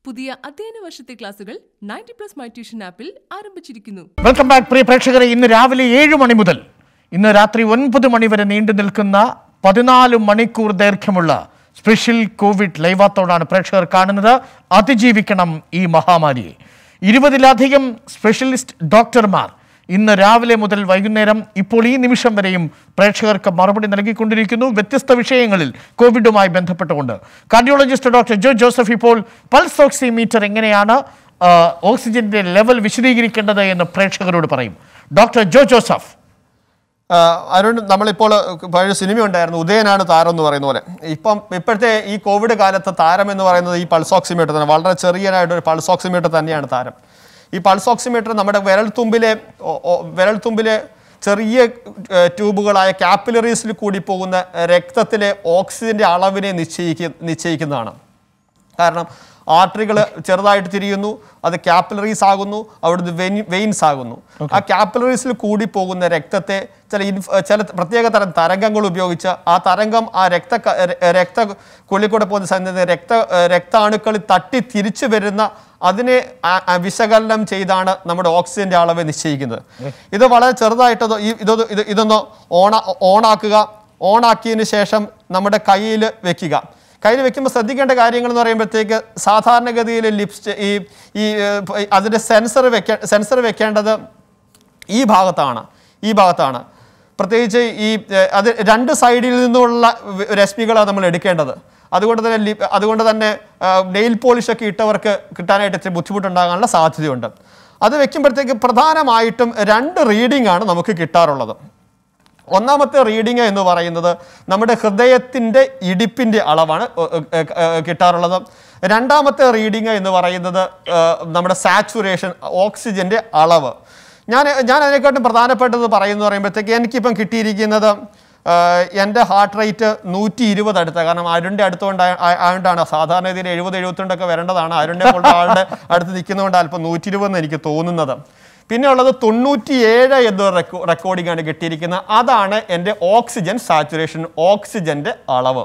പുതിയ അധ്യയന വർഷത്തെ ക്ലാസുകൾ നയൻറ്റി പ്ലസ് മൈ ട്യൂഷൻ ആപ്പിൽ ആരംഭിച്ചിരിക്കുന്നു വെൽക്കം ബാക്ക് പ്രിയ പ്രേക്ഷകരെ ഇന്ന് രാവിലെ ഏഴ് മണി മുതൽ ഇന്ന് രാത്രി ഒൻപത് മണി വരെ നീണ്ടു നിൽക്കുന്ന പതിനാല് മണിക്കൂർ ദൈർഘ്യമുള്ള സ്പെഷ്യൽ കോവിഡ് ലൈവാത്തോടാണ് പ്രേക്ഷകർ കാണുന്നത് അതിജീവിക്കണം ഈ മഹാമാരിയെ ഇരുപതിലധികം സ്പെഷ്യലിസ്റ്റ് ഡോക്ടർമാർ ഇന്ന് രാവിലെ മുതൽ വൈകുന്നേരം ഇപ്പോൾ ഈ നിമിഷം വരെയും പ്രേക്ഷകർക്ക് മറുപടി നൽകിക്കൊണ്ടിരിക്കുന്നു വ്യത്യസ്ത വിഷയങ്ങളിൽ കോവിഡുമായി ബന്ധപ്പെട്ടുകൊണ്ട് കാർഡിയോളജിസ്റ്റ് ഡോക്ടർ ജോ ജോസഫ് ഇപ്പോൾ പൾസ് ഓക്സിമീറ്റർ എങ്ങനെയാണ് ആ, ഓക്സിജന്റെ ലെവൽ വിശദീകരിക്കേണ്ടത് എന്ന് പ്രേക്ഷകരോട് പറയും ഡോക്ടർ ജോ ജോസഫ് ആ, അരുൺ നമ്മളിപ്പോൾ പഴയ സിനിമ ഉണ്ടായിരുന്നു ഉദയനാണ് താരം എന്ന് പറയുന്ന പോലെ ഇപ്പം ഇപ്പോഴത്തെ ഈ കോവിഡ് കാലത്ത് താരം എന്ന് പറയുന്നത് ഈ പൾസ് ഓക്സിമീറ്റർ തന്നെ വളരെ ചെറിയനായിട്ട് ഒരു പൾസ് ഓക്സിമീറ്റർ തന്നെയാണ് താരം ഈ പൾസ് ഓക്സിമീറ്റർ നമ്മുടെ വിരൽത്തുമ്പിലെ ഒ- ഒ- വിരൽത്തുമ്പിലെ ചെറിയ ഏഹ്, ട്യൂബുകളായ കാപ്പിലറീസിൽ കൂടി പോകുന്ന രക്തത്തിലെ ഓക്സിജന്റെ അളവിനെ നിശ്ചയിക്ക നിശ്ചയിക്കുന്നതാണ് കാരണം ആർട്ടറികൾ ചെറുതായിട്ട് തിരിയുന്നു അത് കാപ്പിലറീസ് ആകുന്നു അവിടുന്ന് വെയിൻസ് ആകുന്നു ആ കാപ്പിലറീസിൽ കൂടി പോകുന്ന രക്തത്തെ ചില ഇൻഫ് ചില പ്രത്യേക തരം തരംഗങ്ങൾ ഉപയോഗിച്ച് ആ തരംഗം ആ രക്ത ക- ര- രക്ത കൊള്ളിക്കൂടെ പോകുന്ന സമയത്ത് രക്ത രക്താണുക്കളിൽ തട്ടി തിരിച്ചു വരുന്ന അതിനെ ആ- ആ വിശകലനം ചെയ്താണ് നമ്മുടെ ഓക്സിജന്റെ അളവ് നിശ്ചയിക്കുന്നത് ഇത് വളരെ ചെറുതായിട്ട് ഈ ഇതൊന്ന് ഇത് ഇതൊന്ന് ഓണ ഓണാക്കുക ഓണാക്കിയതിന് ശേഷം നമ്മുടെ കയ്യിൽ വെക്കുക കയ്യിൽ വെക്കുമ്പോൾ ശ്രദ്ധിക്കേണ്ട കാര്യങ്ങൾ എന്ന് പറയുമ്പോഴത്തേക്ക് സാധാരണഗതിയിൽ ലിപ്സ് ഈ ഈ ഏഹ്, അതിൻ്റെ സെൻസർ വെക്ക സെൻസർ വെക്കേണ്ടത് ഈ ഭാഗത്താണ് ഈ ഭാഗത്താണ് പ്രത്യേകിച്ച് ഈ ഏഹ്, അത് രണ്ട് സൈഡിൽ നിന്നുള്ള വ- രശ്മികളാണ് നമ്മൾ എടുക്കേണ്ടത് അതുകൊണ്ട് തന്നെ ലി അതുകൊണ്ട് തന്നെ നെയിൽ പോളിഷൊക്കെ ഇട്ടവർക്ക് കിട്ടാനായിട്ട് ഇത്തിരി ബുദ്ധിമുട്ടുണ്ടാകാനുള്ള സാധ്യതയുണ്ട് അത് വെക്കുമ്പോഴത്തേക്ക് പ്രധാനമായിട്ടും രണ്ട് റീഡിംഗ് ആണ് നമുക്ക് കിട്ടാറുള്ളത് ഒന്നാമത്തെ റീഡിങ് എന്ന് പറയുന്നത് നമ്മുടെ ഹൃദയത്തിൻ്റെ ഇടിപ്പിൻ്റെ അളവാണ് ഏ, ഏ, ഏ, കിട്ടാറുള്ളത് രണ്ടാമത്തെ റീഡിങ് എന്ന് പറയുന്നത് ഏ, നമ്മുടെ സാച്ചുറേഷൻ ഓക്സിജൻ്റെ അളവ് ഞാൻ ഞാൻ അതിനെക്കാട്ടും പ്രധാനപ്പെട്ടത് പറയുന്നു പറയുമ്പോഴത്തേക്ക് എനിക്കിപ്പം കിട്ടിയിരിക്കുന്നത് ഏ, എൻ്റെ ഹാർട്ട് റേറ്റ് നൂറ്റി ഇരുപത് അടുത്ത കാരണം അരുണിൻ്റെ അടുത്തുകൊണ്ട് ആയതുകൊണ്ടാണ് സാധാരണ രീതിയിൽ എഴുപത് എഴുപത്തിരണ്ടൊക്കെ വരേണ്ടതാണ് അരുണിനെ പോലുള്ള ആളുടെ അടുത്ത് നിൽക്കുന്നതുകൊണ്ട് അല്പം നൂറ്റി ഇരുപതെന്ന് എനിക്ക് തോന്നുന്നത് പിന്നെ ഉള്ളത് തൊണ്ണൂറ്റിയേഴ് എന്നൊരു റെക്കോ റെക്കോർഡിംഗ് ആണ് കിട്ടിയിരിക്കുന്നത് അതാണ് എൻ്റെ ഓക്സിജൻ സാച്ചുറേഷൻ ഓക്സിജൻ്റെ അളവ്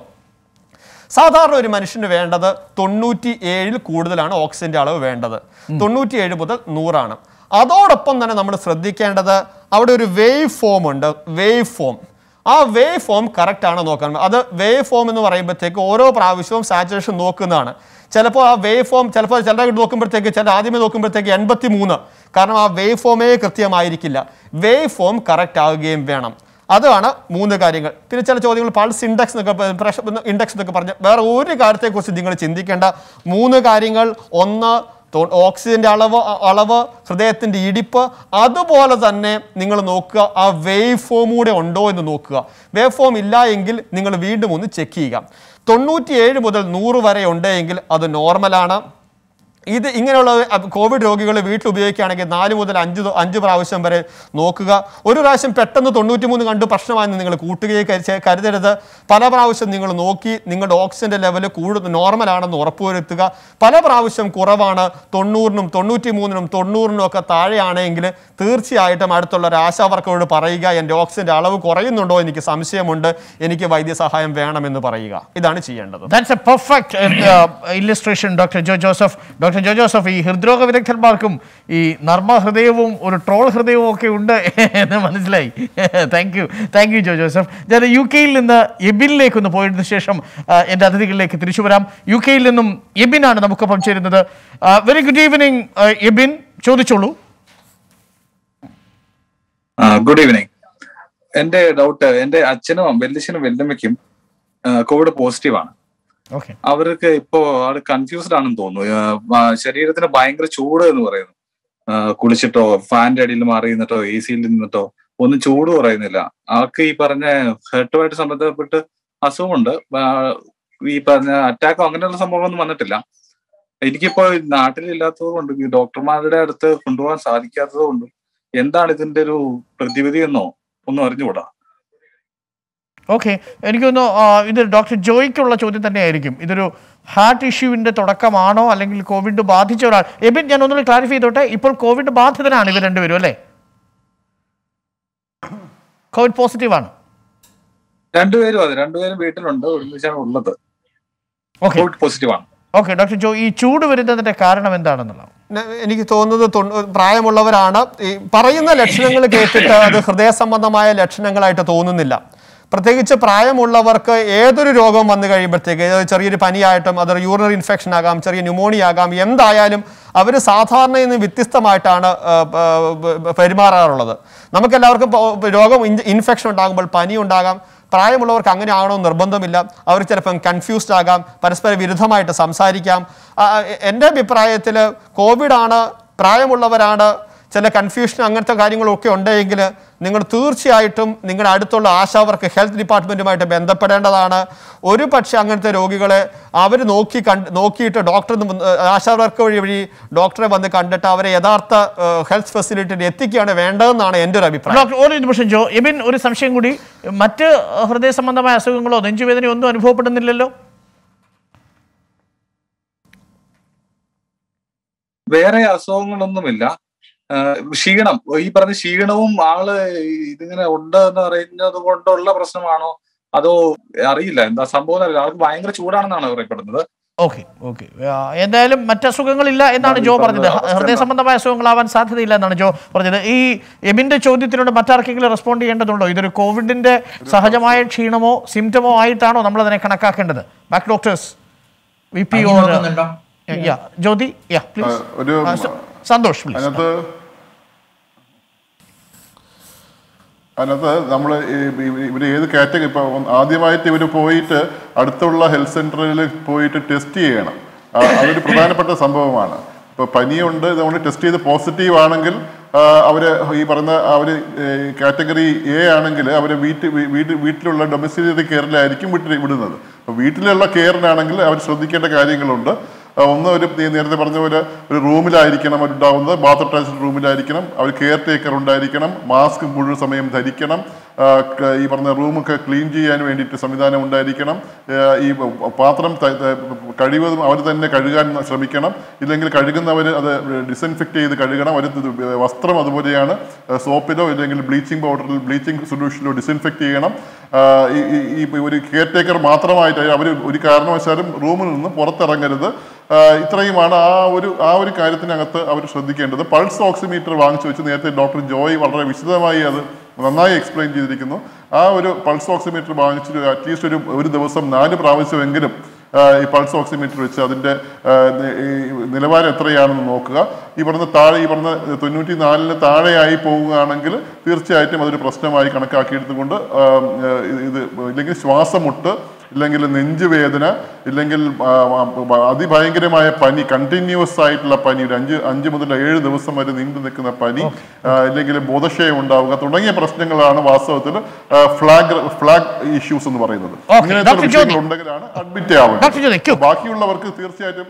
സാധാരണ ഒരു മനുഷ്യന് വേണ്ടത് തൊണ്ണൂറ്റി ഏഴിൽ കൂടുതലാണ് ഓക്സിജന്റെ അളവ് വേണ്ടത് തൊണ്ണൂറ്റിയേഴ് മുതൽ നൂറാണ് അതോടൊപ്പം തന്നെ നമ്മൾ ശ്രദ്ധിക്കേണ്ടത് അവിടെ ഒരു വേവ് ഫോം ഉണ്ട് വേവ് ഫോം ആ വേവ് ഫോം കറക്റ്റ് ആണോ നോക്കാൻ അത് വേവ് ഫോം എന്ന് പറയുമ്പോഴത്തേക്ക് ഓരോ പ്രാവശ്യവും സാച്ചുറേഷൻ നോക്കുന്നതാണ് ചിലപ്പോൾ ആ വേവ് ഫോം ചിലപ്പോൾ ചിലർ നോക്കുമ്പോഴത്തേക്ക് ചില ആദ്യമേ നോക്കുമ്പോഴത്തേക്ക് എൺപത്തി മൂന്ന് കാരണം ആ വേവ് ഫോമേ കൃത്യമായിരിക്കില്ല വേവ് ഫോം കറക്റ്റ് ആവുകയും വേണം അതാണ് മൂന്ന് കാര്യങ്ങൾ പിന്നെ ചില ചോദ്യങ്ങൾ പൾസ് ഇൻഡെക്സ് എന്നൊക്കെ പ- പ്രഷർ ഇൻഡെക്സ് എന്നൊക്കെ പറഞ്ഞ് വേറെ ഒരു കാര്യത്തെക്കുറിച്ച് നിങ്ങൾ ചിന്തിക്കേണ്ട മൂന്ന് കാര്യങ്ങൾ ഒന്ന് തോ- ഓക്സിജന്റെ അളവ് അ- അളവ് ഹൃദയത്തിന്റെ ഇടിപ്പ് അതുപോലെ തന്നെ നിങ്ങൾ നോക്കുക ആ വേവ് ഫോം കൂടെ ഉണ്ടോ എന്ന് നോക്കുക വേവ് ഫോം ഇല്ല എങ്കിൽ നിങ്ങൾ വീണ്ടും ഒന്ന് ചെക്ക് ചെയ്യുക തൊണ്ണൂറ്റിയേഴ് മുതൽ നൂറ് വരെ ഉണ്ടെങ്കിൽ അത് നോർമലാണ് ഇത് ഇങ്ങനെയുള്ള അഹ് കോവിഡ് രോഗികൾ വീട്ടിൽ ഉപയോഗിക്കുകയാണെങ്കിൽ നാല് മുതൽ അഞ്ച് ദ- അഞ്ച് പ്രാവശ്യം വരെ നോക്കുക ഒരു പ്രാവശ്യം പെട്ടെന്ന് തൊണ്ണൂറ്റി മൂന്ന് കണ്ട് പ്രശ്നമായെന്ന് നിങ്ങൾ കൂട്ടുകയും കരുത- കരുതരുത് പല പ്രാവശ്യം നിങ്ങൾ നോക്കി നിങ്ങളുടെ ഓക്സിജന്റെ ലെവൽ കൂടുതൽ നോർമലാണെന്ന് ഉറപ്പുവരുത്തുക പല പ്രാവശ്യം കുറവാണ് തൊണ്ണൂറിനും തൊണ്ണൂറ്റി മൂന്നിനും തൊണ്ണൂറിനും ഒക്കെ താഴെയാണെങ്കിൽ തീർച്ചയായിട്ടും അടുത്തുള്ള ഒരു ആശാവർക്കരോട് പറയുക എൻ്റെ ഓക്സിജന്റെ അളവ് കുറയുന്നുണ്ടോ എനിക്ക് സംശയമുണ്ട് എനിക്ക് വൈദ്യസഹായം വേണമെന്ന് പറയുക ഇതാണ് ചെയ്യേണ്ടത് that's a perfect illustration doctor Jo Joseph doctor Jo Joseph ഈ ഹൃദ്രോഗ വിദഗ്ധന്മാർക്കും ഈ നർമ്മ ഹൃദയവും ഒരു ട്രോൾ ഹൃദയവും ഒക്കെ ഉണ്ട് എന്ന് മനസ്സിലായി thank you thank you Jo Joseph ഞാൻ യു കെയിൽ നിന്ന് എബിനിലേക്ക് ഒന്ന് പോയതിനു ശേഷം ആ, എൻ്റെ അതിഥികളിലേക്ക് തിരിച്ചു വരാം യു കെയിൽ നിന്നും എബിനാണ് നമുക്കൊപ്പം ചേരുന്നത് വെരി ഗുഡ് ഈവനിങ് എബിൻ ചോദിച്ചോളൂ ഗുഡ് ഈവനിങ് എന്റെ ഡൗട്ട് എന്റെ അച്ഛനും വല്യച്ഛനും വല്യമ്മയ്ക്കും കോവിഡ് പോസിറ്റീവ് ആണ് ഓക്കെ അവർക്ക് ഇപ്പോ ആള് കൺഫ്യൂസ്ഡ് ആണെന്ന് തോന്നുന്നു ആ, ആ, ശരീരത്തിന് ഭയങ്കര ചൂട് എന്ന് പറയുന്നു ആ, കുളിച്ചിട്ടോ ഫാനിന്റെ അടിയിൽ മാറി നിന്നിട്ടോ എ സിയിൽ നിന്നിട്ടോ ഒന്നും ചൂട് പറയുന്നില്ല ആൾക്ക് ഈ പറഞ്ഞ ഹെർട്ടുമായിട്ട് സംബന്ധപ്പെട്ട് അസുഖമുണ്ട് ആ, ഈ പറഞ്ഞ അറ്റാക്കോ അങ്ങനെയുള്ള സംഭവങ്ങളൊന്നും വന്നിട്ടില്ല എനിക്കിപ്പോ നാട്ടിലില്ലാത്തത് കൊണ്ടും ഈ ഡോക്ടർമാരുടെ അടുത്ത് കൊണ്ടുപോകാൻ സാധിക്കാത്തത് കൊണ്ടും എന്താണ് ഇതിന്റെ ഒരു പ്രതിവിധി എന്നോ ഒന്നും അറിഞ്ഞുകൂടാ ഓക്കെ എനിക്കൊന്ന് ഇത് ഡോക്ടർ ജോയ്ക്കുള്ള ചോദ്യം തന്നെയായിരിക്കും ഇതൊരു ഹാർട്ട് ഇഷ്യൂവിന്റെ തുടക്കമാണോ അല്ലെങ്കിൽ കോവിഡ് ബാധിച്ച ഒരാൾ എബിൻ ഞാൻ ഒന്നുകൂടി ക്ലാരിഫൈ ചെയ്തോട്ടെ ഇപ്പോൾ കോവിഡ് ബാധിതനാണ് ഇവർ രണ്ടുപേരും അല്ലേ കോവിഡ് പോസിറ്റീവ് ആണ് രണ്ടുപേരും അതെ രണ്ടുപേരും വീട്ടിലുണ്ട് ഒരുമിച്ചാണ് ഉള്ളത് ഓക്കെ കോവിഡ് പോസിറ്റീവ് ആണ് ഓക്കെ ഡോക്ടർ ജോ ഈ ചൂട് വരുന്നതിന്റെ കാരണം എന്താണെന്നുള്ളത് ന- എനിക്ക് തോന്നുന്നത് തൊണ്ണൂ- പ്രായമുള്ളവരാണ് ഈ പറയുന്ന ലക്ഷണങ്ങൾ കേട്ടിട്ട് അത് ഹൃദയ സംബന്ധമായ ലക്ഷണങ്ങളായിട്ട് തോന്നുന്നില്ല പ്രത്യേകിച്ച് പ്രായമുള്ളവർക്ക് ഏതൊരു രോഗം വന്നു കഴിയുമ്പോഴത്തേക്ക് ഏത് ചെറിയൊരു പനിയായിട്ടും അതൊരു യൂറിനറി ഇൻഫെക്ഷൻ ആകാം ചെറിയ ന്യൂമോണിയ ആകാം എന്തായാലും അവർ സാധാരണയിൽ നിന്ന് വ്യത്യസ്തമായിട്ടാണ് ആ, ആ, ബ- പെരുമാറാറുള്ളത് നമുക്കെല്ലാവർക്കും പോ- രോഗം ഇൻഫെക്ഷൻ ഉണ്ടാകുമ്പോൾ പനി ഉണ്ടാകാം പ്രായമുള്ളവർക്ക് അങ്ങനെ ആകണമെന്ന് നിർബന്ധമില്ല അവർ ചിലപ്പം കൺഫ്യൂസ്ഡ് ആകാം പരസ്പര വിരുദ്ധമായിട്ട് സംസാരിക്കാം ആ, എൻ്റെ അഭിപ്രായത്തിൽ കോവിഡാണ് പ്രായമുള്ളവരാണ് ചില കൺഫ്യൂഷൻ അങ്ങനത്തെ കാര്യങ്ങളൊക്കെ ഉണ്ടെങ്കിൽ നിങ്ങൾ തീർച്ചയായിട്ടും നിങ്ങളുടെ അടുത്തുള്ള ആശാവർക്ക് ഹെൽത്ത് ഡിപ്പാർട്ട്മെൻറ്റുമായിട്ട് ബന്ധപ്പെടേണ്ടതാണ് ഒരു പക്ഷേ അങ്ങനത്തെ രോഗികളെ അവർ നോക്കി കണ്ട് നോക്കിയിട്ട് ഡോക്ടർ ആശാവർക്ക് വഴി വഴി ഡോക്ടറെ വന്ന് കണ്ടിട്ട് അവരെ യഥാർത്ഥ ഹെൽത്ത് ഫെസിലിറ്റിയിൽ എത്തിക്കുകയാണ് വേണ്ടതെന്നാണ് എൻ്റെ ഒരു അഭിപ്രായം ഡോക്ടർ ഒരു നിമിഷം ജോ എബിൻ ഒരു സംശയം കൂടി മറ്റ് ഹൃദയ സംബന്ധമായ അസുഖങ്ങളോ നെഞ്ചുവേദനയോ ഒന്നും അനുഭവപ്പെടുന്നില്ലല്ലോ വേറെ അസുഖങ്ങളൊന്നുമില്ല ആ, ക്ഷീണം ഈ പറഞ്ഞ ക്ഷീണവും ആള് ഇതിങ്ങനെ ഉണ്ട് എന്ന് അറിയുന്നത് കൊണ്ടുള്ള പ്രശ്നമാണോ അതോ അറിയില്ല എന്താ സംഭവം എന്നറിയില്ല ആൾക്ക് ഭയങ്കര ചൂടാണെന്നാണ് പറയപ്പെടുന്നത് ഓക്കെ ഓക്കെ എന്തായാലും മറ്റ് അസുഖങ്ങളില്ല എന്നാണ് ജോ പറഞ്ഞത് ഹ- ഹൃദയ സംബന്ധമായ അസുഖങ്ങളാവാൻ സാധ്യതയില്ല എന്നാണ് ജോ പറഞ്ഞത് ഈ എബിന്റെ ചോദ്യത്തിനോട് മറ്റാർക്കെങ്കിലും റെസ്പോണ്ട് ചെയ്യേണ്ടതുണ്ടോ ഇതൊരു കോവിഡിന്റെ സഹജമായ ക്ഷീണമോ സിംറ്റമോ ആയിട്ടാണോ നമ്മൾ അതിനെ കണക്കാക്കേണ്ടത് ബാക്ക് ഡോക്ടേഴ്സ് വി പി പനി നോക്കുന്നുണ്ടോ? ജ്യോതി യാ പ്ലീസ് ആ, ഒരു സന്തോഷ് പ്ലീസ് അതിനകത്ത് അതിനകത്ത് നമ്മൾ ഇവർ ഏത് കാറ്റഗറി ഇപ്പോൾ ആദ്യമായിട്ട് ഇവർ പോയിട്ട് അടുത്തുള്ള ഹെൽത്ത് സെന്ററിൽ പോയിട്ട് ടെസ്റ്റ് ചെയ്യണം ആ, അതൊരു പ്രധാനപ്പെട്ട സംഭവമാണ് ഇപ്പോൾ പനിയുണ്ട് ഇതുകൊണ്ട് ടെസ്റ്റ് ചെയ്ത് പോസിറ്റീവ് ആണെങ്കിൽ അവർ ഈ പറഞ്ഞ അവർ കാറ്റഗറി എ ആണെങ്കിൽ അവർ വീട്ടിൽ വീട്ടിൽ വീട്ടിലുള്ള ഡൊമിസിലറി കെയറിലായിരിക്കും വീട്ടിൽ വിടുന്നത് അപ്പോൾ വീട്ടിലുള്ള കെയറിനാണെങ്കിൽ അവർ ശ്രദ്ധിക്കേണ്ട കാര്യങ്ങളുണ്ട് ആ, ഒന്ന് ഒരു നീ നേരത്തെ പറഞ്ഞ പോലെ ഒരു റൂമിലായിരിക്കണം അവരുണ്ടാവുന്നത് ബാത്ത് അറ്റാച്ച്ഡ് റൂമിലായിരിക്കണം അവർ കെയർ ടേക്കർ ഉണ്ടായിരിക്കണം മാസ്ക് മുഴുവൻ സമയം ധരിക്കണം ആ, ക- ഈ പറഞ്ഞ റൂമൊക്കെ ക്ലീൻ ചെയ്യാൻ വേണ്ടിയിട്ട് സംവിധാനം ഉണ്ടായിരിക്കണം ആ, ഈ പാത്രം ത- ത- കഴിവതും അവർ തന്നെ കഴുകാൻ ശ്രമിക്കണം ഇല്ലെങ്കിൽ കഴുകുന്നവർ അത് ഡിസൻഫെക്റ്റ് ചെയ്ത് കഴുകണം അവർ വസ്ത്രം അതുപോലെയാണ് സോപ്പിലോ ഇല്ലെങ്കിൽ ബ്ലീച്ചിങ് പൗഡറിൽ ബ്ലീച്ചിങ് സൊല്യൂഷനിലോ ഡിസൻഫെക്റ്റ് ചെയ്യണം ആ, ഈ ഈ- ഈ ഒരു കെയർ ടേക്കർ മാത്രമായിട്ട് അവർ ഒരു കാരണവശാലും റൂമിൽ നിന്ന് പുറത്തിറങ്ങരുത് ആ, ഇത്രയുമാണ് ആ ഒരു ആ ഒരു കാര്യത്തിനകത്ത് അവർ ശ്രദ്ധിക്കേണ്ടത് പൾസ് ഓക്സിമീറ്റർ വാങ്ങിച്ചു വെച്ച് നേരത്തെ ഡോക്ടർ ജോയ് വളരെ വിശദമായി അത് നന്നായി എക്സ്പ്ലെയിൻ ചെയ്തിരിക്കുന്നു ആ ഒരു പൾസ് ഓക്സിമീറ്റർ വാങ്ങിച്ചിട്ട് അറ്റ്ലീസ്റ്റ് ഒരു ഒരു ദിവസം നാല് പ്രാവശ്യമെങ്കിലും ആ, ഈ പൾസ് ഓക്സിമീറ്റർ വെച്ച് അതിൻ്റെ ആ, നി- ഈ നിലവാരം എത്രയാണെന്ന് നോക്കുക ഈ പറഞ്ഞ താഴെ ഈ പറഞ്ഞ തൊണ്ണൂറ്റി നാലിന് താഴെയായി പോവുകയാണെങ്കിൽ തീർച്ചയായിട്ടും അതൊരു പ്രശ്നമായി കണക്കാക്കിയെടുത്തുകൊണ്ട് ആ, ഇത് ഇല്ലെങ്കിൽ ശ്വാസമുട്ട് ഇല്ലെങ്കിൽ നെഞ്ചുവേദന ഇല്ലെങ്കിൽ ആ, ആ, അതിഭയങ്കരമായ പനി കണ്ടിന്യൂസ് ആയിട്ടുള്ള പനി ഒരു അഞ്ച് അഞ്ച് മുതൽ ഏഴ് ദിവസം വരെ നീണ്ടു നിൽക്കുന്ന പനി ആ, ഇല്ലെങ്കിൽ ബോധക്ഷയം ഉണ്ടാവുക തുടങ്ങിയ പ്രശ്നങ്ങളാണ് വാസ്തവത്തിൽ ഫ്ലാഗ് ഫ്ലാഗ് ഇഷ്യൂസ് എന്ന് പറയുന്നത് Okay. ഇങ്ങനത്തെ Dr. വിഷയങ്ങൾ ജ്യോതി. ഉണ്ടെങ്കിലാണ് അഡ്മിറ്റ് Dr. ആവുന്നത് ജ്യോതി, ക്യൂ. ബാക്കിയുള്ളവർക്ക് തീർച്ചയായിട്ടും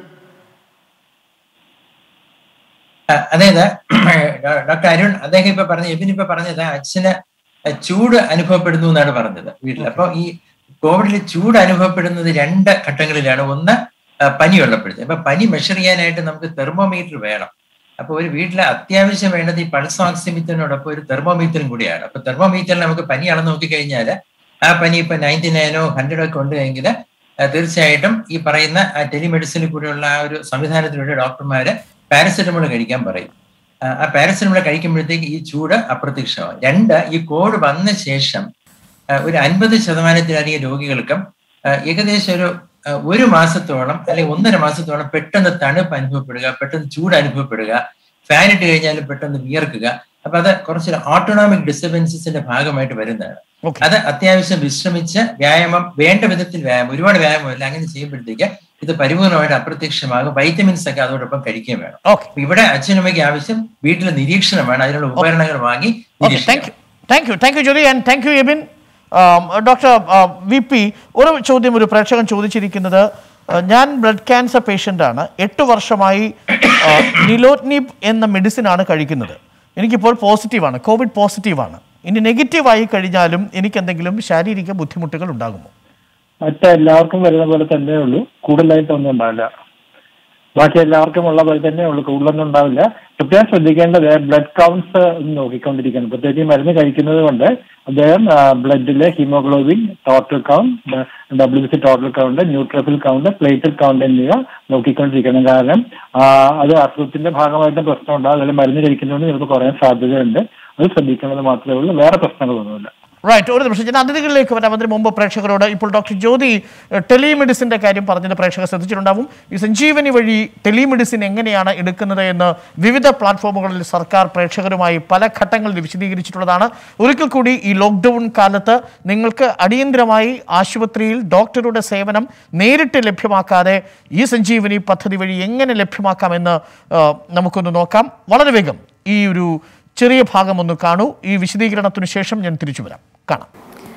ആ, അതായത് ഡോക്ടർ അരുൺ അദ്ദേഹം ഇപ്പൊ പറഞ്ഞ എബിൻ ഇപ്പൊ പറഞ്ഞത് അച്ഛന് ചൂട് അനുഭവപ്പെടുന്നു എന്നാണ് പറഞ്ഞത് വീട്ടിൽ അപ്പൊ ഈ കോവിഡിൽ ചൂട് അനുഭവപ്പെടുന്നത് രണ്ട് ഘട്ടങ്ങളിലാണ് ഒന്ന് ആ, പനിയുള്ളപ്പോഴത്തെ അപ്പൊ പനി മെഷർ ചെയ്യാനായിട്ട് നമുക്ക് തെർമോമീറ്റർ വേണം അപ്പൊ ഒരു വീട്ടിലെ അത്യാവശ്യം വേണ്ടത് ഈ പൾസ് ഓക്സിമീറ്ററിനോടൊപ്പം ഒരു തെർമോമീറ്ററും കൂടിയാണ് അപ്പൊ തെർമോമീറ്ററിൽ നമുക്ക് പനി അളന്ന് നോക്കിക്കഴിഞ്ഞാൽ ആ പനി ഇപ്പൊ നയൻറ്റി നയനോ ഹൺഡ്രഡോ ഒക്കെ ഉണ്ട് എങ്കിൽ തീർച്ചയായിട്ടും ഈ പറയുന്ന ആ ടെലിമെഡിസിനിൽ കൂടെയുള്ള ആ ഒരു സംവിധാനത്തിലൂടെ ഡോക്ടർമാര് പാരസെറ്റമോൾ കഴിക്കാൻ പറയും ആ, ആ പാരസെറ്റമോൾ കഴിക്കുമ്പോഴത്തേക്ക് ഈ ചൂട് അപ്രത്യക്ഷമാവും രണ്ട് ഈ കോവിഡ് വന്ന ശേഷം ആ, ഒരു അൻപത് ശതമാനത്തിലധികം രോഗികൾക്കും ആ, ഏകദേശം ഒരു ആ, ഒരു മാസത്തോളം അല്ലെങ്കിൽ ഒന്നര മാസത്തോളം പെട്ടെന്ന് തണുപ്പ് അനുഭവപ്പെടുക പെട്ടെന്ന് ചൂട് അനുഭവപ്പെടുക ഫാൻ ഇട്ട് കഴിഞ്ഞാലും പെട്ടെന്ന് വിയർക്കുക അപ്പൊ അത് കുറച്ച് ഓട്ടോണോമിക് ഡിസ്റ്റർബൻസസിന്റെ ഭാഗമായിട്ട് വരുന്നതാണ് Okay. അത് അത്യാവശ്യം വിശ്രമിച്ച് വ്യായാമം വേണ്ട വിധത്തിൽ വ്യായാമം ഒരുപാട് വ്യായാമമില്ല അങ്ങനെ ചെയ്യുമ്പോഴത്തേക്ക് ഇത് പരിപൂർണമായിട്ട് അപ്രത്യക്ഷമാകും വൈറ്റമിൻസ് ഒക്കെ അതോടൊപ്പം കഴിക്കുകയും വേണം ഓക്കെ അപ്പൊ ഇവിടെ അച്ഛനമ്മയ്ക്ക് ആവശ്യം വീട്ടിൽ നിരീക്ഷണം വേണം അതിനുള്ള ഉപകരണങ്ങൾ വാങ്ങി okay thank you thank you thank you Jyothi and thank you Abin doctor V P ഒരു ചോദ്യം ഒരു പ്രേക്ഷകൻ ചോദിച്ചിരിക്കുന്നത് ആ, ഞാൻ ബ്ലഡ് ക്യാൻസർ പേഷ്യൻ്റ് ആണ് എട്ട് വർഷമായി നിലോറ്റ്നിബ് എന്ന മെഡിസിൻ ആണ് കഴിക്കുന്നത് എനിക്കിപ്പോൾ പോസിറ്റീവാണ് കോവിഡ് പോസിറ്റീവാണ് ഇനി നെഗറ്റീവായി കഴിഞ്ഞാലും എനിക്ക് എന്തെങ്കിലും ശാരീരിക ബുദ്ധിമുട്ടുകൾ ഉണ്ടാകുമോ മറ്റെല്ലാവർക്കും വരുന്ന പോലെ തന്നെ ഉള്ളൂ കൂടുതലായിട്ടൊന്നും ഉണ്ടാവില്ല ബാക്കി എല്ലാവർക്കും ഉള്ള പോലെ തന്നെ ഉള്ളു കൂടുതലൊന്നും ഉണ്ടാവില്ല പ്രത്യേകം ശ്രദ്ധിക്കേണ്ടത് ബ്ലഡ് കൗണ്ട്സ് നോക്കിക്കൊണ്ടിരിക്കണം പ്രത്യേകിച്ച് ഈ മരുന്ന് കഴിക്കുന്നത് കൊണ്ട് അദ്ദേഹം ബ്ലഡിലെ haemoglobin total count W C total count neutrophil count platelet count എന്നിവ നോക്കിക്കൊണ്ടിരിക്കണം കാരണം ആ, അത് അസുഖത്തിന്റെ ഭാഗമായിട്ട് പ്രശ്നമുണ്ട് അതിൽ മരുന്ന് കഴിക്കുന്നതുകൊണ്ട് ചിലപ്പോൾ കുറയാൻ സാധ്യതയുണ്ട് അത് ശ്രദ്ധിക്കുന്നത് മാത്രമേ ഉള്ളൂ വേറെ പ്രശ്നങ്ങളൊന്നുമില്ല റൈറ്റ് ഒരു നിമിഷം ഞാൻ അതിഥികളിലേക്ക് വരാം അതിന് മുമ്പ് പ്രേക്ഷകരോട് ഇപ്പോൾ ഡോക്ടർ ജ്യോതി ടെലിമെഡിസിൻ്റെ കാര്യം പറഞ്ഞത് പ്രേക്ഷകർ ശ്രദ്ധിച്ചിട്ടുണ്ടാവും ഈ സഞ്ജീവനി വഴി ടെലിമെഡിസിൻ എങ്ങനെയാണ് എടുക്കുന്നത് എന്ന് വിവിധ പ്ലാറ്റ്ഫോമുകളിൽ സർക്കാർ പ്രേക്ഷകരുമായി പല ഘട്ടങ്ങളിൽ വിശദീകരിച്ചിട്ടുള്ളതാണ് ഒരിക്കൽ കൂടി ഈ ലോക്ക്ഡൗൺ കാലത്ത് നിങ്ങൾക്ക് അടിയന്തരമായി ആശുപത്രിയിൽ ഡോക്ടറുടെ സേവനം നേരിട്ട് ലഭ്യമാക്കാതെ ഈ സഞ്ജീവനി പദ്ധതി വഴി എങ്ങനെ ലഭ്യമാക്കാമെന്ന് ആ, നമുക്കൊന്ന് നോക്കാം വളരെ വേഗം ഈ ഒരു ചെറിയ ഭാഗം ഒന്ന് കാണൂ ഈ വിശദീകരണത്തിനു ശേഷം ഞാൻ തിരിച്ചു വരാം കാണാം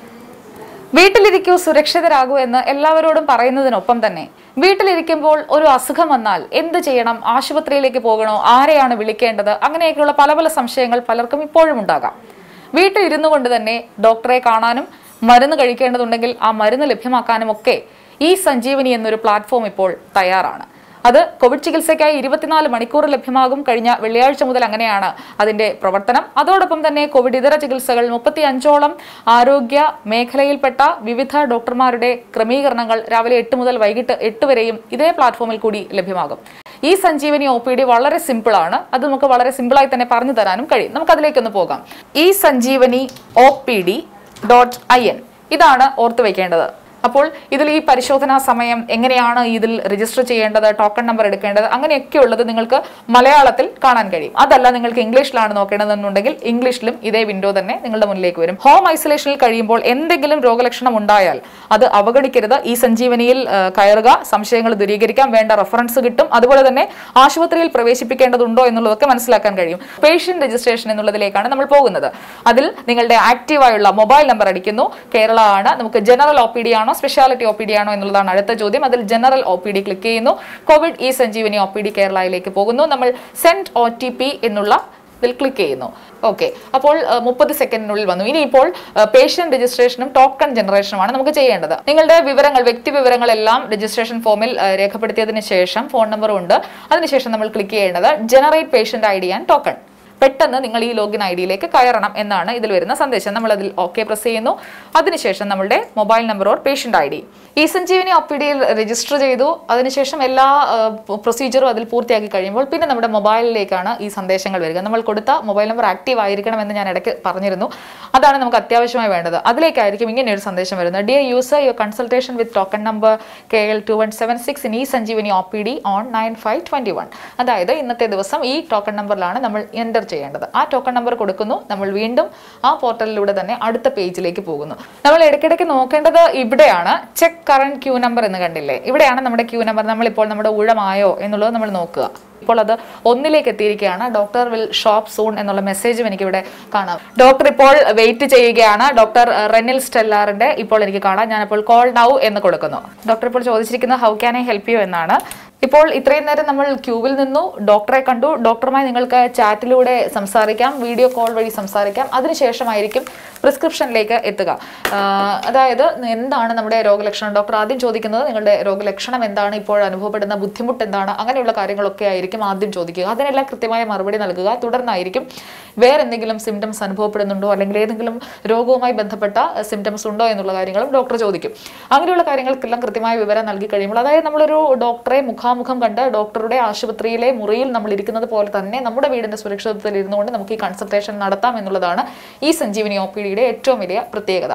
വീട്ടിലിരിക്കൂ സുരക്ഷിതരാകൂ എന്ന് എല്ലാവരോടും പറയുന്നതിനൊപ്പം തന്നെ വീട്ടിലിരിക്കുമ്പോൾ ഒരു അസുഖം വന്നാൽ എന്ത് ചെയ്യണം ആശുപത്രിയിലേക്ക് പോകണോ ആരെയാണ് വിളിക്കേണ്ടത് അങ്ങനെയൊക്കെയുള്ള പല പല സംശയങ്ങൾ പലർക്കും ഇപ്പോഴും ഉണ്ടാകാം വീട്ടിൽ ഇരുന്നു കൊണ്ട് തന്നെ ഡോക്ടറെ കാണാനും മരുന്ന് കഴിക്കേണ്ടതുണ്ടെങ്കിൽ ആ മരുന്ന് ലഭ്യമാക്കാനും ഒക്കെ ഈ സഞ്ജീവനി എന്നൊരു പ്ലാറ്റ്ഫോം ഇപ്പോൾ തയ്യാറാണ് അത് കോവിഡ് ചികിത്സയ്ക്കായി ഇരുപത്തിനാല് മണിക്കൂർ ലഭ്യമാകും കഴിഞ്ഞ വെള്ളിയാഴ്ച മുതൽ അങ്ങനെയാണ് അതിന്റെ പ്രവർത്തനം അതോടൊപ്പം തന്നെ കോവിഡ് ഇതര ചികിത്സകൾ മുപ്പത്തി അഞ്ചോളം ആരോഗ്യ മേഖലയിൽപ്പെട്ട വിവിധ ഡോക്ടർമാരുടെ ക്രമീകരണങ്ങൾ രാവിലെ എട്ട് മുതൽ വൈകിട്ട് എട്ട് വരെയും ഇതേ പ്ലാറ്റ്ഫോമിൽ കൂടി ലഭ്യമാകും ഈ സഞ്ജീവനി ഒ പി ഡി വളരെ സിമ്പിൾ ആണ് അത് നമുക്ക് വളരെ സിമ്പിളായി തന്നെ പറഞ്ഞു തരാനും കഴിയും നമുക്ക് അതിലേക്കൊന്ന് പോകാം ഈ Sanjeevani O P D dot I N ഇതാണ് ഓർത്തു വെക്കേണ്ടത് അപ്പോൾ ഇതിൽ ഈ പരിശോധനാ സമയം എങ്ങനെയാണ് ഇതിൽ രജിസ്റ്റർ ചെയ്യേണ്ടത് ടോക്കൺ നമ്പർ എടുക്കേണ്ടത് അങ്ങനെയൊക്കെ ഉള്ളത് നിങ്ങൾക്ക് മലയാളത്തിൽ കാണാൻ കഴിയും അതല്ല നിങ്ങൾക്ക് ഇംഗ്ലീഷിലാണ് നോക്കേണ്ടതെന്നുണ്ടെങ്കിൽ ഇംഗ്ലീഷിലും ഇതേ വിൻഡോ തന്നെ നിങ്ങളുടെ മുന്നിലേക്ക് വരും ഹോം ഐസൊലേഷനിൽ കഴിയുമ്പോൾ എന്തെങ്കിലും രോഗലക്ഷണം ഉണ്ടായാൽ അത് അവഗണിക്കരുത് ഈ സഞ്ജീവനിയിൽ ആ, കയറുക സംശയങ്ങൾ ദൂരീകരിക്കാം വേണ്ട റെഫറൻസ് കിട്ടും അതുപോലെ തന്നെ ആശുപത്രിയിൽ പ്രവേശിപ്പിക്കേണ്ടതുണ്ടോ എന്നുള്ളതൊക്കെ മനസ്സിലാക്കാൻ കഴിയും പേഷ്യന്റ് രജിസ്ട്രേഷൻ എന്നുള്ളതിലേക്കാണ് നമ്മൾ പോകുന്നത് അതിൽ നിങ്ങളുടെ ആക്റ്റീവായുള്ള മൊബൈൽ നമ്പർ അടിക്കുന്നു കേരള ആണ് നമുക്ക് ജനറൽ ഒ പി ഡി ആണോ സ്പെഷ്യാലിറ്റി ഒ പി ഡി ആണോ എന്നുള്ളതാണ് അടുത്ത ചോദ്യം അതിൽ general O P D click ചെയ്യുന്നു covid E Sanjeevani O P D കേരളയിലേക്ക് പോകുന്നു നമ്മൾ സെൻഡ് ഒ ടി പി എന്നുള്ള ഇതിൽ ക്ലിക്ക് ചെയ്യുന്നു ഓക്കെ അപ്പോൾ മുപ്പത് സെക്കൻഡിനുള്ളിൽ വന്നു ഇനിയിപ്പോൾ പേഷ്യന്റ് രജിസ്ട്രേഷനും ടോക്കൺ ജനറേഷനുമാണ് നമുക്ക് ചെയ്യേണ്ടത് നിങ്ങളുടെ വിവരങ്ങൾ വ്യക്തി വിവരങ്ങളെല്ലാം രജിസ്ട്രേഷൻ ഫോമിൽ ആ, രേഖപ്പെടുത്തിയതിന് ശേഷം ഫോൺ നമ്പറും ഉണ്ട് അതിനുശേഷം നമ്മൾ ക്ലിക്ക് ചെയ്യേണ്ടത് generate patient I D and token പെട്ടെന്ന് നിങ്ങൾ ഈ ലോഗിൻ ഐ ഡിയിലേക്ക് കയറണം എന്നാണ് ഇതിൽ വരുന്ന സന്ദേശം നമ്മൾ അതിൽ ഓക്കെ പ്രസ് ചെയ്യുന്നു അതിനുശേഷം നമ്മുടെ mobile number or patient I D ഈ സഞ്ജീവനി ഒ പി ഡിയിൽ രജിസ്റ്റർ ചെയ്തു അതിനുശേഷം എല്ലാ പ്രൊസീജിയറും അതിൽ പൂർത്തിയാക്കി കഴിയുമ്പോൾ പിന്നെ നമ്മുടെ മൊബൈലിലേക്കാണ് ഈ സന്ദേശങ്ങൾ വരിക നമ്മൾ കൊടുത്ത മൊബൈൽ നമ്പർ ആക്റ്റീവ് ആയിരിക്കണം എന്ന് ഞാൻ ഇടയ്ക്ക് പറഞ്ഞിരുന്നു അതാണ് നമുക്ക് അത്യാവശ്യമായി വേണ്ടത് അതിലേക്കായിരിക്കും ഇങ്ങനെ ഒരു സന്ദേശം വരുന്നത് dear user your consultation with token number K L two one seven six in E Sanjeevani O P D on nine five twenty one അതായത് ഇന്നത്തെ ദിവസം ഈ ടോക്കൺ നമ്പറിലാണ് നമ്മൾ എൻ്റർ ചെയ്യേണ്ടത് ആ ടോക്കൺ നമ്പർ കൊടുക്കുന്നു നമ്മൾ വീണ്ടും ആ പോർട്ടലിലൂടെ തന്നെ അടുത്ത പേജിലേക്ക് പോകുന്നു നമ്മൾ ഇടയ്ക്കിടയ്ക്ക് നോക്കേണ്ടത് ഇവിടെയാണ് ചെക്ക് കറണ്ട് ക്യൂ നമ്പർ എന്ന് കണ്ടില്ലേ ഇവിടെയാണ് നമ്മുടെ ക്യൂ നമ്പർ നമ്മളിപ്പോൾ നമ്മുടെ ഊഴമായോ എന്നുള്ളത് നമ്മൾ നോക്കുക ഇപ്പോൾ അത് ഒന്നിലേക്ക് എത്തിയിരിക്കുകയാണ് ഡോക്ടർ വിൽ ഷോപ്പ് സൂൺ എന്നുള്ള മെസ്സേജും എനിക്ക് ഇവിടെ കാണാം ഡോക്ടർ ഇപ്പോൾ വെയിറ്റ് ചെയ്യുകയാണ് ഡോക്ടർ റെനിൽ സ്റ്റെല്ലാറിന്റെ ഇപ്പോൾ എനിക്ക് കാണാം ഞാനിപ്പോൾ കോൾ നൗ എന്ന് കൊടുക്കുന്നു ഡോക്ടർ ഇപ്പോൾ ചോദിച്ചിരിക്കുന്നത് how can I help you എന്നാണ് ഇപ്പോൾ ഇത്രയും നേരം നമ്മൾ ക്യൂവിൽ നിന്നു ഡോക്ടറെ കണ്ടു ഡോക്ടറുമായി നിങ്ങൾക്ക് ചാറ്റിലൂടെ സംസാരിക്കാം വീഡിയോ കോൾ വഴി സംസാരിക്കാം അതിനുശേഷമായിരിക്കും പ്രിസ്ക്രിപ്ഷനിലേക്ക് എത്തുക ആഹ് അതായത് എന്താണ് നമ്മുടെ രോഗലക്ഷണം ഡോക്ടർ ആദ്യം ചോദിക്കുന്നത് നിങ്ങളുടെ രോഗലക്ഷണം എന്താണ് ഇപ്പോൾ അനുഭവപ്പെടുന്ന ബുദ്ധിമുട്ട് എന്താണ് അങ്ങനെയുള്ള കാര്യങ്ങളൊക്കെ ആയിരിക്കും ആദ്യം ചോദിക്കുക അതിനെല്ലാം കൃത്യമായ മറുപടി നൽകുക തുടർന്നായിരിക്കും വേറെ എന്തെങ്കിലും സിംറ്റംസ് അനുഭവപ്പെടുന്നുണ്ടോ അല്ലെങ്കിൽ ഏതെങ്കിലും രോഗവുമായി ബന്ധപ്പെട്ട സിംറ്റംസ് ഉണ്ടോ എന്നുള്ള കാര്യങ്ങളും ഡോക്ടർ ചോദിക്കും അങ്ങനെയുള്ള കാര്യങ്ങൾക്കെല്ലാം കൃത്യമായ വിവരം നൽകി കഴിയുമ്പോൾ അതായത് നമ്മളൊരു ഡോക്ടറെ മുഖാമുഖം കണ്ട് ഡോക്ടറുടെ ആശുപത്രിയിലെ മുറിയിൽ നമ്മൾ ഇരിക്കുന്നത് പോലെ തന്നെ നമ്മുടെ വീടിന്റെ സുരക്ഷിതത്വത്തിൽ ഇരുന്നുകൊണ്ട് നമുക്ക് ഈ കൺസൾട്ടേഷൻ നടത്താം എന്നുള്ളതാണ് ഈ സഞ്ജീവനി ഒ പി ഡിയുടെ ഏറ്റവും വലിയ പ്രത്യേകത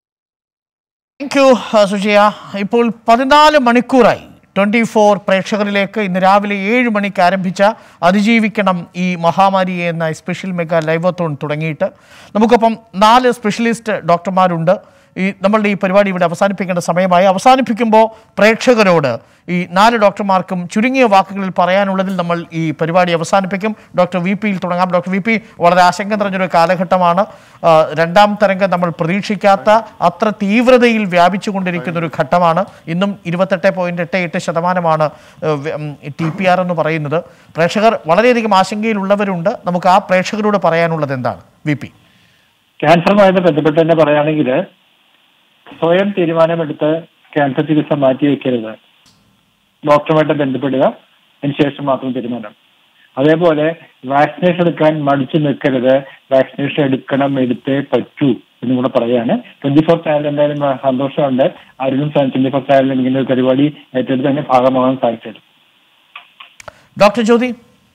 താങ്ക് യു സുജിയ ഇപ്പോൾ പതിനാല് മണിക്കൂറായി ട്വൻറ്റി ഫോർ പ്രേക്ഷകരിലേക്ക് ഇന്ന് രാവിലെ ഏഴ് മണിക്ക് ആരംഭിച്ച അതിജീവിക്കണം ഈ മഹാമാരിയെ എന്ന സ്പെഷ്യൽ മെഗാ ലൈവത്തോൺ തുടങ്ങിയിട്ട് നമുക്കൊപ്പം നാല് സ്പെഷ്യലിസ്റ്റ് ഡോക്ടർമാരുണ്ട് ഈ നമ്മളുടെ ഈ പരിപാടി ഇവിടെ അവസാനിപ്പിക്കേണ്ട സമയമായി അവസാനിപ്പിക്കുമ്പോൾ പ്രേക്ഷകരോട് ഈ നാല് ഡോക്ടർമാർക്കും ചുരുങ്ങിയ വാക്കുകളിൽ പറയാനുള്ളതിൽ നമ്മൾ ഈ പരിപാടി അവസാനിപ്പിക്കും ഡോക്ടർ വി പിയിൽ തുടങ്ങാം ഡോക്ടർ വി പി വളരെ ആശങ്ക നിറഞ്ഞൊരു കാലഘട്ടമാണ് ആ, രണ്ടാം തരംഗം നമ്മൾ പ്രതീക്ഷിക്കാത്ത അത്ര തീവ്രതയിൽ വ്യാപിച്ചുകൊണ്ടിരിക്കുന്ന ഒരു ഘട്ടമാണ് ഇന്നും ഇരുപത്തെട്ട് പോയിന്റ് എട്ട് എട്ട് ശതമാനമാണ് ടി പി ആർ എന്ന് പറയുന്നത് പ്രേക്ഷകർ വളരെയധികം ആശങ്കയിലുള്ളവരുണ്ട് നമുക്ക് ആ പ്രേക്ഷകരോട് പറയാനുള്ളത് എന്താണ് വി പി ക്യാൻസറുമായിട്ട് ബന്ധപ്പെട്ട് തന്നെ പറയുകയാണെങ്കിൽ സ്വയം തീരുമാനമെടുത്ത് ക്യാൻസർ ചികിത്സ മാറ്റി വെക്കരുത് ഡോക്ടറുമായിട്ട് ബന്ധപ്പെടുക അതിനുശേഷം മാത്രം തീരുമാനം അതേപോലെ വാക്സിനേഷൻ എടുക്കാൻ മടിച്ചു നിൽക്കരുത് വാക്സിനേഷൻ എടുക്കണം എടുത്തേ പറ്റൂ എന്നും കൂടെ പറയാണ് ട്വന്റി ഫോർ ചാനൽ എന്തായാലും ആ, സന്തോഷമുണ്ട് ആരും ട്വന്റി ഫോർ ചാനലിൽ ഇങ്ങനെ ഒരു പരിപാടി ഏറ്റെടുത്ത് തന്നെ ഭാഗമാകാൻ സാധിച്ചത് ഡോക്ടർ ജ്യോതി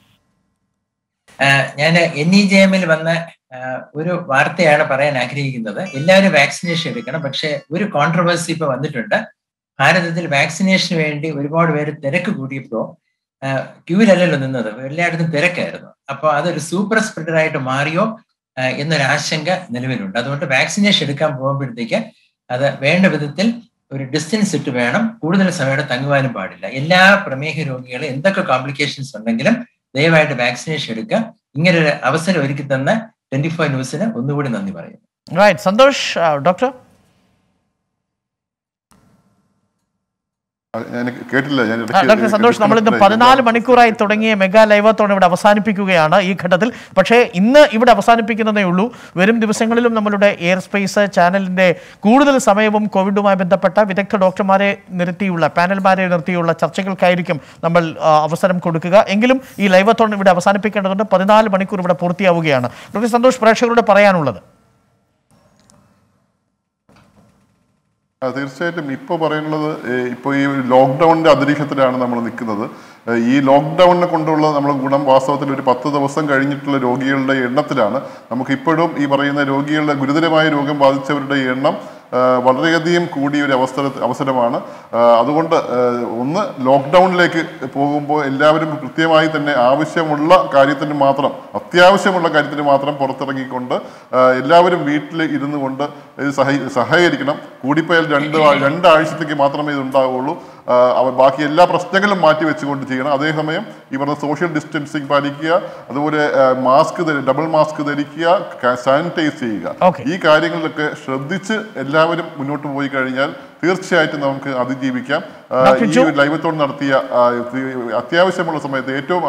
ഞാൻ എൻ ഇ ജെ എമ്മിൽ വന്ന ആ, ഒരു വാർത്തയാണ് പറയാൻ ആഗ്രഹിക്കുന്നത് എല്ലാവരും വാക്സിനേഷൻ എടുക്കണം പക്ഷെ ഒരു കോൺട്രവേഴ്സി ഇപ്പൊ വന്നിട്ടുണ്ട് ഭാരതത്തിൽ വാക്സിനേഷന് വേണ്ടി ഒരുപാട് പേര് തിരക്ക് കൂടിയപ്പോ ക്യൂവിലല്ലല്ലോ നിന്നത് എല്ലായിടത്തും തിരക്കായിരുന്നു അപ്പൊ അതൊരു സൂപ്പർ സ്പ്രെഡർ ആയിട്ട് മാറിയോ ആ, എന്നൊരു ആശങ്ക നിലവിലുണ്ട് അതുകൊണ്ട് വാക്സിനേഷൻ എടുക്കാൻ പോകുമ്പോഴത്തേക്ക് അത് വേണ്ട വിധത്തിൽ ഒരു ഡിസ്റ്റൻസ് ഇട്ട് വേണം കൂടുതൽ സമയം അവിടെ തങ്ങുവാനും പാടില്ല എല്ലാ പ്രമേഹ രോഗികളും എന്തൊക്കെ കോംപ്ലിക്കേഷൻസ് ഉണ്ടെങ്കിലും ദയവായിട്ട് വാക്സിനേഷൻ എടുക്കുക ഇങ്ങനെ ഒരു അവസരം ഒരുക്കി തന്ന ട്വന്റി ഫോർ ന്യൂസിന് ഒന്നുകൂടി നന്ദി പറയുന്നു റൈറ്റ് സന്തോഷ് ഡോക്ടർ ആ, ഞാൻ കേട്ടില്ല ഞാൻ ആ, ഇടയ്ക്ക് ഡോക്ടർ സന്തോഷ് നമ്മൾ ഇന്ന് disconnect ആയി. പതിനാല് മണിക്കൂറായി തുടങ്ങിയ മെഗാ ലൈവത്തോൺ ഇവിടെ അവസാനിപ്പിക്കുകയാണ് ഈ ഘട്ടത്തിൽ പക്ഷേ ഇന്ന് ഇവിടെ അവസാനിപ്പിക്കുന്നതേ ഉള്ളൂ വരും ദിവസങ്ങളിലും നമ്മളുടെ എയർ സ്പേസ് ചാനലിന്റെ കൂടുതൽ സമയവും കോവിഡുമായി ബന്ധപ്പെട്ട വിദഗ്ധ ഡോക്ടർമാരെ നിർത്തിയുള്ള പാനൽമാരെ നിർത്തിയുള്ള ചർച്ചകൾക്കായിരിക്കും നമ്മൾ ആ, അവസരം കൊടുക്കുക എങ്കിലും ഈ ലൈവത്തോൺ ഇവിടെ അവസാനിപ്പിക്കേണ്ടതുണ്ട് പതിനാല് മണിക്കൂർ ഇവിടെ പൂർത്തിയാവുകയാണ് ഡോക്ടർ സന്തോഷ് പ്രേക്ഷകരോട് പറയാനുള്ളത് ആ, തീർച്ചയായിട്ടും ഇപ്പോൾ പറയാനുള്ളത് ഇപ്പോൾ ഈ ലോക്ക്ഡൗണിന്റെ അന്തരീക്ഷത്തിലാണ് നമ്മൾ നിൽക്കുന്നത് ഏ, ഈ ലോക്ക്ഡൗണിനെ കൊണ്ടുള്ള നമ്മൾ ഗുണം വാസ്തവത്തിൽ ഒരു പത്ത് ദിവസം കഴിഞ്ഞിട്ടുള്ള രോഗികളുടെ എണ്ണത്തിലാണ് നമുക്ക് ഇപ്പോഴും ഈ പറയുന്ന രോഗികളുടെ ഗുരുതരമായ രോഗം ബാധിച്ചവരുടെ എണ്ണം ആ, വളരെയധികം കൂടിയ ഒരു അവസര അവസരമാണ് ആ, അതുകൊണ്ട് ആ, ഒന്ന് ലോക്ക്ഡൗണിലേക്ക് പോകുമ്പോൾ എല്ലാവരും കൃത്യമായി തന്നെ ആവശ്യമുള്ള കാര്യത്തിന് മാത്രം അത്യാവശ്യമുള്ള കാര്യത്തിന് മാത്രം പുറത്തിറങ്ങിക്കൊണ്ട് ആ, എല്ലാവരും വീട്ടിൽ ഇരുന്നു കൊണ്ട് ഇത് സഹ- സഹകരിക്കണം കൂടിപ്പോയാൽ രണ്ട് ആ- രണ്ടാഴ്ചത്തേക്ക് മാത്രമേ ഇത് ഉണ്ടാവുകയുള്ളൂ ആ, അവ- ബാക്കി എല്ലാ പ്രശ്നങ്ങളും മാറ്റി വെച്ചുകൊണ്ട് ചെയ്യണം അതേസമയം ഈ പറഞ്ഞ സോഷ്യൽ ഡിസ്റ്റൻസിങ് പാലിക്കുക അതുപോലെ മാസ്ക് ഡബിൾ മാസ്ക് ധരിക്കുക സാനിറ്റൈസ് ചെയ്യുക Okay. ഈ കാര്യങ്ങളിലൊക്കെ ശ്രദ്ധിച്ച് എല്ലാവരും മുന്നോട്ട് പോയി കഴിഞ്ഞാൽ തീർച്ചയായിട്ടും നമുക്ക് അതിജീവിക്കാം ആ, ഡോക്ടർ ഈ ജോ- ലൈവത്തോട് നടത്തിയ ആ, ഇത് അത്യാവശ്യമുള്ള സമയത്ത് ഏറ്റവും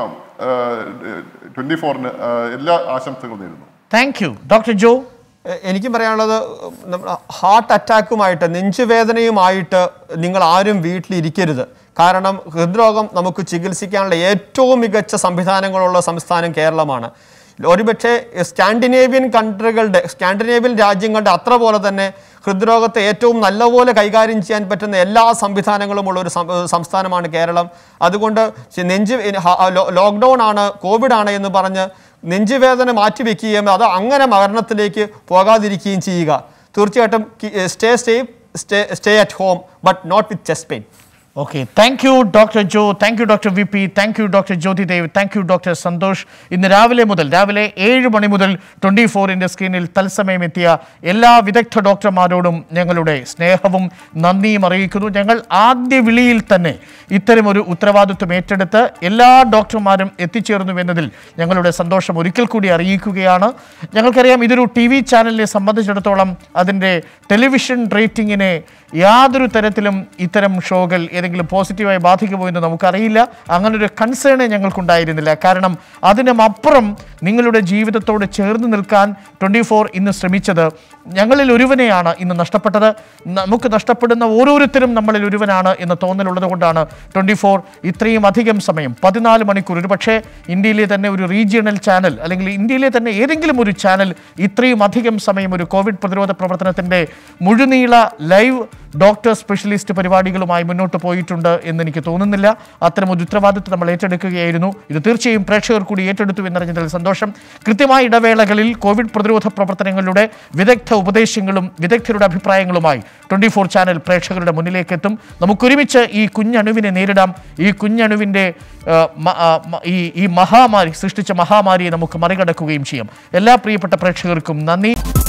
ട്വന്റി ഫോറിന് എല്ലാ ആശംസകളും നേരുന്നു താങ്ക് യു ഡോക്ടർ ജോ എ- എനിക്കും പറയാനുള്ളത് നമ്മുടെ ഹാർട്ട് അറ്റാക്കുമായിട്ട് നെഞ്ചുവേദനയുമായിട്ട് നിങ്ങൾ ആരും വീട്ടിലിരിക്കരുത് കാരണം ഹൃദ്രോഗം നമുക്ക് ചികിത്സിക്കാനുള്ള ഏറ്റവും മികച്ച സംവിധാനങ്ങളുള്ള സംസ്ഥാനം കേരളമാണ് ഒരുപക്ഷെ സ്കാൻഡിനേവിയൻ കൺട്രികളുടെ സ്കാൻഡിനേവിയൻ രാജ്യങ്ങളുടെ അത്ര പോലെ തന്നെ ഹൃദ്രോഗത്തെ ഏറ്റവും നല്ലപോലെ കൈകാര്യം ചെയ്യാൻ പറ്റുന്ന എല്ലാ സംവിധാനങ്ങളും ഉള്ള ഒരു സം- സംസ്ഥാനമാണ് കേരളം അതുകൊണ്ട് നെഞ്ച് ലോക്ക്ഡൗൺ ആണ് കോവിഡ് ആണ് എന്ന് പറഞ്ഞ് നെഞ്ചുവേദന മാറ്റിവെക്കുകയും അത് അങ്ങനെ മരണത്തിലേക്ക് പോകാതിരിക്കുകയും ചെയ്യുക തീർച്ചയായിട്ടും stay safe stay stay at home but not with chest pain okay thank you doctor Jo thank you doctor V P thank you doctor Jyothi Dev thank you doctor Santhosh ഇന്ന് രാവിലെ മുതൽ രാവിലെ ഏഴ് മണി മുതൽ ട്വൻറ്റി ഫോറിൻ്റെ സ്ക്രീനിൽ തത്സമയം എത്തിയ എല്ലാ വിദഗ്ധ ഡോക്ടർമാരോടും ഞങ്ങളുടെ സ്നേഹവും നന്ദിയും അറിയിക്കുന്നു ഞങ്ങൾ ആദ്യ വിളിയിൽ തന്നെ ഇത്തരം ഒരു ഉത്തരവാദിത്വം ഏറ്റെടുത്ത് എല്ലാ ഡോക്ടർമാരും എത്തിച്ചേർന്നു എന്നതിൽ ഞങ്ങളുടെ സന്തോഷം ഒരിക്കൽ കൂടി അറിയിക്കുകയാണ് ഞങ്ങൾക്കറിയാം ഇതൊരു ടി വി ചാനലിനെ സംബന്ധിച്ചിടത്തോളം അതിൻ്റെ ടെലിവിഷൻ റേറ്റിങ്ങിനെ യാതൊരു തരത്തിലും ഇത്തരം ഷോകൾ ഏതെങ്കിലും പോസിറ്റീവായി ബാധിക്കുമോ എന്ന് നമുക്കറിയില്ല അങ്ങനെ ഒരു കൺസേൺ ഞങ്ങൾക്കുണ്ടായിരുന്നില്ല കാരണം അതിനും അപ്പുറം നിങ്ങളുടെ ജീവിതത്തോട് ചേർന്ന് നിൽക്കാൻ ട്വൻറ്റി ഫോർ ഇന്ന് ശ്രമിച്ചത് ഞങ്ങളിൽ ഒരുവനെയാണ് ഇന്ന് നഷ്ടപ്പെട്ടത് നമുക്ക് നഷ്ടപ്പെടുന്ന ഓരോരുത്തരും നമ്മളിൽ ഒരുവനാണ് എന്ന തോന്നലുള്ളത് കൊണ്ടാണ് ട്വൻറ്റി ഫോർ ഇത്രയും അധികം സമയം പതിനാല് മണിക്കൂർ ഒരു പക്ഷേ ഇന്ത്യയിലെ തന്നെ ഒരു റീജിയണൽ ചാനൽ അല്ലെങ്കിൽ ഇന്ത്യയിലെ തന്നെ ഏതെങ്കിലും ഒരു ചാനൽ ഇത്രയും അധികം സമയം ഒരു കോവിഡ് പ്രതിരോധ പ്രവർത്തനത്തിൻ്റെ മുഴുനീള ലൈവ് ഡോക്ടർ സ്പെഷ്യലിസ്റ്റ് പരിപാടികളുമായി മുന്നോട്ട് പോയിട്ടുണ്ട് എന്ന് എനിക്ക് തോന്നുന്നില്ല അത്തരം ഒരു ഉത്തരവാദിത്വം നമ്മൾ ഏറ്റെടുക്കുകയായിരുന്നു ഇത് തീർച്ചയായും പ്രേക്ഷകർ കൂടി ഏറ്റെടുത്തു എന്നറിഞ്ഞതിൽ സന്തോഷം കൃത്യമായ ഇടവേളകളിൽ കോവിഡ് പ്രതിരോധ പ്രവർത്തനങ്ങളുടെ വിദഗ്ധ ഉപദേശങ്ങളും വിദഗ്ധരുടെ അഭിപ്രായങ്ങളുമായി ട്വൻറ്റി ഫോർ ചാനൽ പ്രേക്ഷകരുടെ മുന്നിലേക്ക് എത്തും നമുക്കൊരുമിച്ച് ഈ കുഞ്ഞണുവിനെ നേരിടാം ഈ കുഞ്ഞണുവിൻ്റെ ആ, മ- ആ, മ- ഈ ഈ മഹാമാരി സൃഷ്ടിച്ച മഹാമാരിയെ നമുക്ക് മറികടക്കുകയും ചെയ്യാം എല്ലാ പ്രിയപ്പെട്ട പ്രേക്ഷകർക്കും നന്ദി